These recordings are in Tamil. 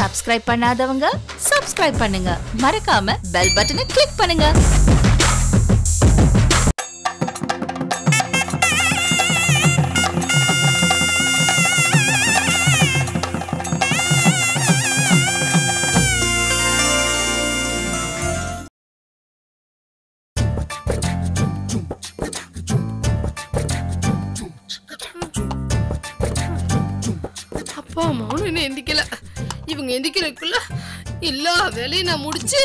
சப்ஸ்கிரைப் பண்ணாதவங்க சப்ஸ்கிரைப் பண்ணுங்க மறக்காம பெல் பட்டனை கிளிக் பண்ணுங்க அப்பா அம்மாவும் இன்னும் எந்திக்கல இவங்க எந்திக்கிறதுக்குள்ள எல்லா வேலையும் நான் முடிச்சு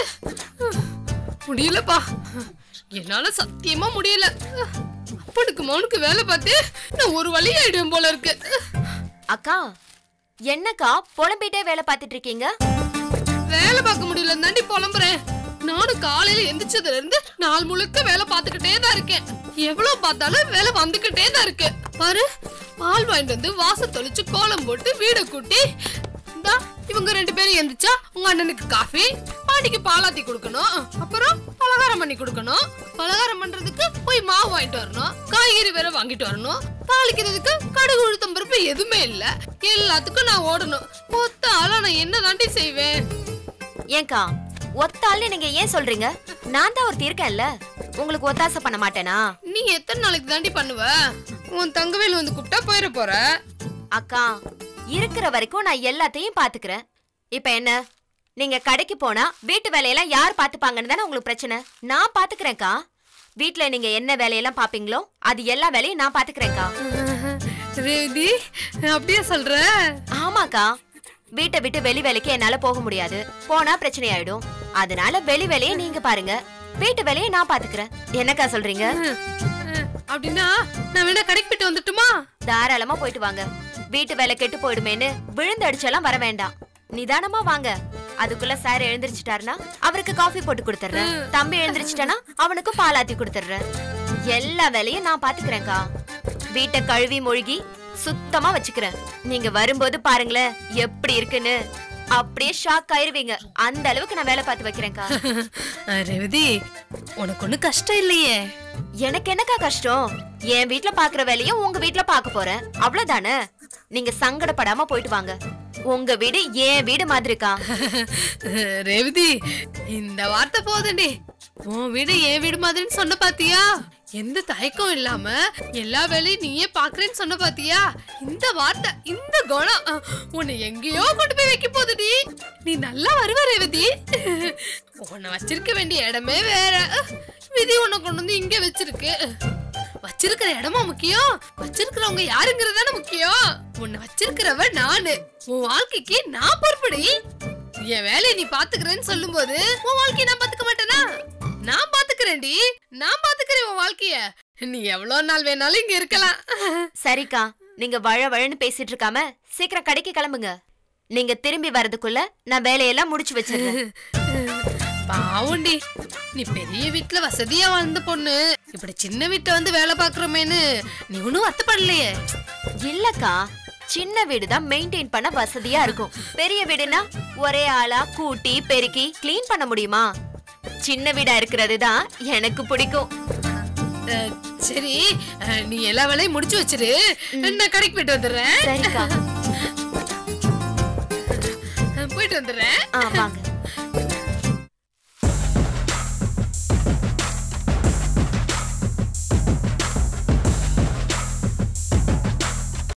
முடியலப்பா என்னால சத்தியமா முடியல அப்பனுக்கு மௌனுக்கு வேலை பார்த்து நான் ஒரு வழி ஆயிடுவேன் போல இருக்கு அக்கா என்னக்கா புலம்பிட்டே வேலை பார்த்துட்டு இருக்கீங்க வேலை பார்க்க முடியல தாண்டி புலம்புறேன் நானும் காலையில எந்திரிச்சதுல இருந்து நாள் முழுக்க வேலை பார்த்துக்கிட்டே தான் இருக்கேன் எவ்வளவு பார்த்தாலும் வேலை வந்துகிட்டே தான் இருக்கு பாரு பால் வாங்கிட்டு வந்து வாச தொளிச்சு கோலம் போட்டு வீடை கூட்டி இந்தா இவங்க ரெண்டு பேரும் எந்திரிச்சா உங்க அண்ணனுக்கு காஃபி பாட்டிக்கு பாலாத்தி கொடுக்கணும் அப்புறம் பலகாரம் பண்ணி கொடுக்கணும் பலகாரம் பண்றதுக்கு போய் மாவு வாங்கிட்டு வரணும் காய்கறி வேற வாங்கிட்டு வரணும் தாளிக்கிறதுக்கு கடுகு உளுத்தம் பருப்பு எதுவுமே இல்ல எல்லாத்துக்கும் நான் ஓடணும் மொத்த ஆளா நான் என்ன தாண்டி செய்வேன் ஏன்க்கா ஒத்தாள்னு நீங்க ஏன் சொல்றீங்க நான் தான் ஒருத்தி இருக்கேன்ல உங்களுக்கு ஒத்தாசை பண்ண மாட்டேனா நீ எத்தனை நாளைக்கு தாண்டி பண்ணுவ உன் தங்கவேல் வந்து கூப்பிட்டா போயிட போற அக்கா இருக்கிற வரைக்கும் நான் எல்லாத்தையும் பாத்துக்கிறேன் இப்ப என்ன நீங்க கடைக்கு போனா வீட்டு வேலையெல்லாம் யார் பாத்துப்பாங்கன்னு தானே உங்களுக்கு பிரச்சனை நான் பாத்துக்கிறேன்க்கா வீட்ல நீங்க என்ன வேலையெல்லாம் பாப்பீங்களோ அது எல்லா வேலையும் நான் பாத்துக்கிறேன்க்கா ரேவதி அப்படியே சொல்ற ஆமாக்கா வீட்டை விட்டு வெளி வேலைக்கு என்னால போக முடியாது போனா பிரச்சனை ஆயிடும் அதனால வெளி வேலையை நீங்க பாருங்க வீட்டு வேலையை நான் பாத்துக்கிறேன் என்னக்கா சொல்றீங்க அப்படின்னா நான் வேணா கடைக்கு போயிட்டு வந்துட்டுமா தாராளமா போயிட்டு வாங்க வீட்டு வேலை கெட்டு போயிடுமேன்னு விழுந்து அடிச்செல்லாம் வர வேண்டாம் நிதானமா வாங்க அதுக்குள்ள சார் எழுந்திருச்சிட்டாருன்னா அவருக்கு காஃபி போட்டு கொடுத்துறேன் தம்பி எழுந்திருச்சிட்டானா அவனுக்கு பாலாத்தி கொடுத்துறேன் எல்லா வேலையும் நான் பாத்துக்கிறேன்க்கா வீட்டை கழுவி மொழுகி சுத்தமா வச்சுக்கிறேன் நீங்க வரும்போது பாருங்களேன் எப்படி இருக்குன்னு அப்படியே ஷாக் ஆயிருவீங்க அந்த அளவுக்கு நான் வேலை பார்த்து வைக்கிறேன்க்கா ரேவதி உனக்கு ஒண்ணு கஷ்டம் இல்லையே எனக்கு என்னக்கா கஷ்டம் என் வீட்ல பாக்குற வேலையும் உங்க வீட்ல பாக்க போறேன் அவ்வளவுதானே நீங்க சங்கடப்படாம போயிட்டு வாங்க உங்க வீடு என் வீடு மாதிரிக்கா ரேவதி இந்த வார்த்தை போதுண்டி உன் வீடு என் வீடு மாதிரின்னு சொன்ன பாத்தியா எந்த தயக்கம் இல்லாம எல்லா வேலையும் நீயே பாக்குறேன்னு சொன்ன பாத்தியா இந்த வார்த்தை இந்த குணம் அஹ், உன்னை எங்கேயோ கொண்டு போய் வைக்க போகுதுடி நீ நல்லா வருவ ரேவதி உன்னை வச்சிருக்க வேண்டிய இடமே வேற அஹ், விதி உன்னை கொண்டு வந்து இங்க வச்சிருக்கு வச்சிருக்கிற இடமா முக்கியம் வச்சிருக்கிறவங்க யாருங்கிறது தானே முக்கியம் உன்னை வச்சிருக்கிறவ நானு உன் வாழ்க்கைக்கு நான் பொறுப்புடி என் வேலையை நீ பாத்துக்கிறேன்னு சொல்லும்போது உன் வாழ்க்கைய நான் பாத்துக்க மாட்டேனா நான் பாத்துக்கிறேன்டி நான் பாத்துக்கிறேன் உன் வாழ்க்கைய நீ எவ்வளவு நாள் வேணாலும் இங்க இருக்கலாம் சரிக்கா நீங்க வழ வழன்னு பேசிட்டு இருக்காம சீக்கிரம் கடைக்கு கிளம்புங்க நீங்க திரும்பி வர்றதுக்குள்ள நான் வேலையெல்லாம் முடிச்சு வச்சிருக்கேன் பாவுண்டி நீ பெரிய வீட்ல வசதியா வாழ்ந்த பொண்ணு இப்படி சின்ன வீட்டை வந்து வேலை பாக்குறோமேன்னு நீ ஒன்னும் வருத்தப்படலையே இல்லக்கா சின்ன வீடு தான் மெயின்டைன் பண்ண வசதியா இருக்கும் பெரிய வீடுனா ஒரே ஆளா கூட்டி பெருக்கி க்ளீன் பண்ண முடியுமா சின்ன வீடா இருக்கிறது தான் எனக்கு பிடிக்கும் அஹ், சரி அஹ், நீ எல்லா வேலையும் முடிச்சு வச்சிரு நான் கடைக்கு போயிட்டு வந்துடுறேன் சரிக்கா அஹ், போயிட்டு வந்துடுறேன் ஆ வாங்க